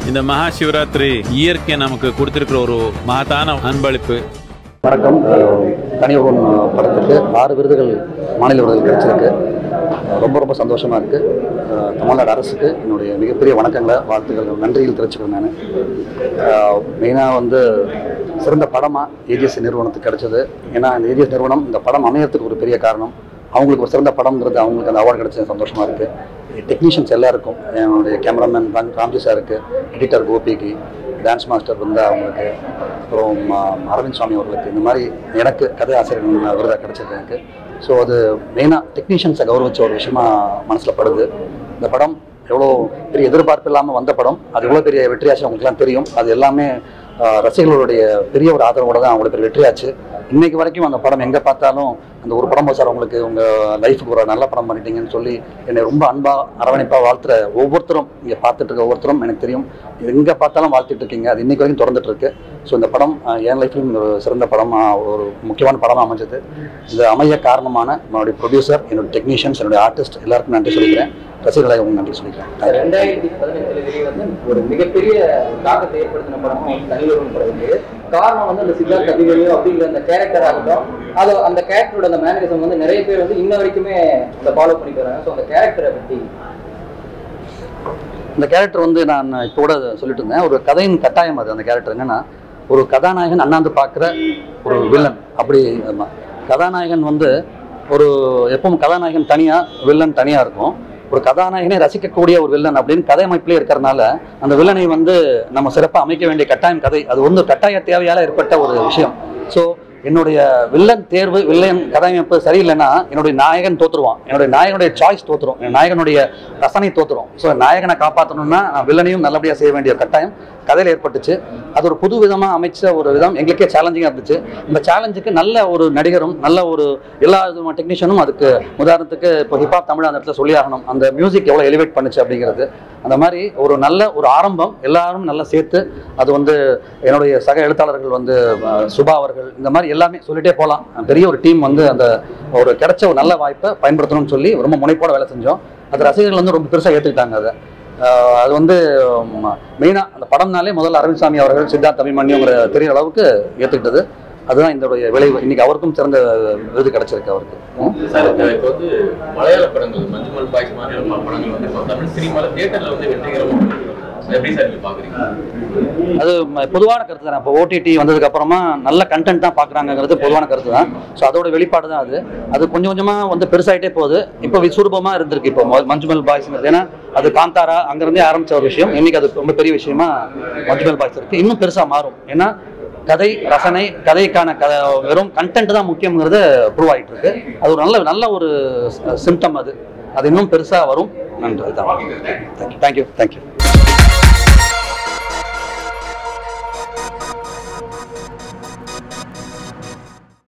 இந்த மகா சிவராத்திரி இயற்கை நமக்கு கொடுத்திருக்கிற ஒரு மகத்தான அன்பளிப்பு வணக்கம் அஹ் தனி ஒருவன் படத்துக்கு ஆறு விருதுகள் மாநில விருதுகள் கிடைச்சிருக்கு அஹ் ரொம்ப ரொம்ப சந்தோஷமாக இருக்குது தமிழ்நாடு அரசுக்கு என்னுடைய மிகப்பெரிய வணக்கங்களை வாழ்த்துக்கள் நன்றிகள் தெரிவிச்சுக்கிறேன் நான் மெயினாக வந்து சிறந்த படமாக ஏஜிஎஸ் நிறுவனத்துக்கு கிடைச்சது ஏன்னா இந்த ஏஜிஎஸ் நிறுவனம் இந்த படம் அமையறதுக்கு ஒரு பெரிய காரணம் அவங்களுக்கு ஒரு சிறந்த படம்ங்கிறது அவங்களுக்கு அந்த அவார்டு கிடைச்சது சந்தோஷமாக இருக்குது டெக்னீஷியன்ஸ் எல்லாருக்கும் என்னுடைய கேமராமேன் ராம் ராம்ஜி சாருக்கு எடிட்டர் கோபிக்கு டான்ஸ் மாஸ்டர் வந்து அவங்களுக்கு அப்புறம் ஆ, அரவிந்த் சுவாமி அவர்களுக்கு இந்த மாதிரி எனக்கு கதை ஆசிரியர் விருதாக கிடைச்சிருக்கு எனக்கு ஸோ அது மெயினாக டெக்னீஷியன்ஸை கௌரவிச்ச ஒரு விஷயமா மனசில் படுது இந்த படம் எவ்வளோ பெரிய எதிர்பார்ப்பு இல்லாமல் வந்த படம் அது எவ்வளோ பெரிய வெற்றியாச்சு அவங்களுக்குலாம் தெரியும் அது எல்லாமே ஆ, ரசிகர்களுடைய பெரிய ஒரு ஆதரவோட தான் அவங்களுக்கு பெரிய வெற்றியாச்சு இன்னைக்கு வரைக்கும் அந்த படம் எங்கே பார்த்தாலும் அந்த ஒரு படம் சார் உங்களுக்கு உங்கள் லைஃபுக்கு ஒரு நல்ல படம் பண்ணிட்டீங்கன்னு சொல்லி என்னை ரொம்ப அன்பாக அரவணைப்பாக வாழ்த்துற ஒவ்வொருத்தரும் இங்கே பார்த்துட்டு இருக்க ஒவ்வொருத்தரும் எனக்கு தெரியும் எங்கே பார்த்தாலும் வாழ்த்துட்டு இருக்கீங்க அது இன்னைக்கு வரைக்கும் தொடர்ந்துட்டு இருக்கு ஸோ இந்த படம் ஆஹ், என் லைஃப்லையும் ஒரு சிறந்த படமாக ஒரு முக்கியமான படமாக அமைஞ்சது இது அமைய காரணமான என்னுடைய ப்ரொடியூசர் என்னுடைய டெக்னீஷியன்ஸ் என்னுடைய ஆர்டிஸ்ட் எல்லாருக்கும் நன்றி சொல்லிக்கிறேன் ரசிகர்களை உங்களுக்கு நன்றி சொல்லிக்கிறேன் Thank you. ரெண்டாயிரத்தி பதினெட்டுல வெளிவந்து ஒரு மிகப்பெரிய ஒரு தாக்கத்தை ஏற்படுத்தின படமும் வந்து தனியொருவன் படம் வந்து காரணம் வந்து அந்த சித்தார்த் கதிவேலு அப்படிங்கிற அந்த கேரக்டர் ஆகட்டும் அது அந்த கேரக்டரோட அந்த மேனரிசம் வந்து நிறைய பேர் வந்து இன்ன வரைக்குமே அந்த ஃபாலோ பண்ணிட்டு வராங்க ஸோ அந்த கேரக்டரை பத்தி இந்த கேரக்டர் வந்து நான் இப்போ கூட சொல்லிட்டு இருந்தேன் ஒரு கதையின் கட்டாயம் அது அந்த கேரக்டர் என்னன்னா ஒரு கதாநாயகன் அண்ணாந்து பார்க்குற ஒரு வில்லன் அப்படி ஆமா. கதாநாயகன் வந்து ஒரு எப்பவும் கதாநாயகன் தனியாக வில்லன் தனியாக இருக்கும் ஒரு கதாநாயகனை ரசிக்கக்கூடிய ஒரு வில்லன் அப்படின்னு கதை அமைப்பிலே இருக்கிறனால அந்த வில்லனை வந்து நம்ம சிறப்பாக அமைக்க வேண்டிய கட்டாயம் கதை அது வந்து கட்டாய தேவையால் ஏற்பட்ட ஒரு விஷயம் ஸோ என்னுடைய வில்லன் தேர்வு வில்லன் கதையமைப்பு சரியில்லைன்னா என்னுடைய நாயகன் தோத்துருவான் என்னுடைய நாயகனுடைய சாய்ஸ் தோத்துரும் என் நாயகனுடைய ரசனை தோத்துரும் ஸோ நாயகனை காப்பாற்றணும்னா நான் வில்லனையும் நல்லபடியாக செய்ய வேண்டிய கட்டாயம் கதையில் ஏற்பட்டுச்சு அது ஒரு புது விதமாக அமைச்ச ஒரு விதம் எங்களுக்கே சேலஞ்சிங்காக இருந்துச்சு இந்த சேலஞ்சுக்கு நல்ல ஒரு நடிகரும் நல்ல ஒரு எல்லா விதமான டெக்னீஷியனும் அதுக்கு உதாரணத்துக்கு இப்போ ஹிப்ஹாப் தமிழ் அந்த இடத்துல சொல்லி ஆகணும் அந்த மியூசிக் எவ்வளோ எலிவேட் பண்ணுச்சு அப்படிங்கிறது அந்த மாதிரி ஒரு நல்ல ஒரு ஆரம்பம் எல்லாரும் நல்லா சேர்த்து அது வந்து என்னுடைய சக எழுத்தாளர்கள் வந்து அஹ், சுபா அவர்கள் இந்த மாதிரி எல்லாமே சொல்லிட்டே போகலாம் பெரிய ஒரு டீம் வந்து அந்த ஒரு கிடைச்ச ஒரு நல்ல வாய்ப்பை பயன்படுத்தணும்னு சொல்லி ரொம்ப முனைப்போட வேலை செஞ்சோம் அது ரசிகர்கள் வந்து ரொம்ப பெருசாக ஏற்றுக்கிட்டாங்க அதை ஆஹ் அது வந்து மெயினாக அந்த படம்னாலே முதல்ல அரவிந்த் சாமி அவர்கள் சித்தார்த் அபிமன்யுங்கிற தெரியற அளவுக்கு ஏற்றுக்கிட்டது அதுதான் இதோடைய விளைவு இன்னைக்கு அவருக்கும் சிறந்த விருது கிடைச்சிருக்கு அவருக்கு ம். சார் இப்போ இப்போ வந்து மலையாள படங்கள் மஞ்சுமல் பாய்ஸ் மாதிரி பல படங்கள் வந்து இப்போ தமிழ் சினிமால தியேட்டர்ல வந்து வெற்றிகரமாக போயிருக்கு. அது எப்படி சார் நீங்க பாக்குறீங்க அது ம- பொதுவான கருத்து தான் இப்போ ஓடிடி வந்ததுக்கு அப்புறமா நல்ல கண்டென்ட் தான் பார்க்குறாங்கிறது பொதுவான கருத்து தான் ஸோ அதோட வெளிப்பாடு தான் அது அது கொஞ்சம் கொஞ்சமாக வந்து பெருசாயிட்டே போகுது இப்போ விசுரூபமாக இருந்திருக்கு இப்போ மொ- மஞ்சுமல் பாய்ஸ்ங்கிறது ஏன்னா அது காந்தாரா அங்கேருந்தே ஆரம்பிச்ச ஒரு விஷயம் இன்னைக்கு அது ரொம்ப பெரிய விஷயமா மஞ்சுமல் பாய்ஸ் இருக்கு இன்னும் பெருசாக மாறும் ஏன்னா கதை ரசனை கதைக்கான க வெறும் கண்டென்ட் தான் முக்கியங்கிறது ப்ரூவ் ஆகிட்டு இருக்கு அது ஒரு நல்ல நல்ல ஒரு சிம்டம் அது அது இன்னும் பெருசாக வரும் நன்றி தான் தேங்க்யூ தேங்க்யூ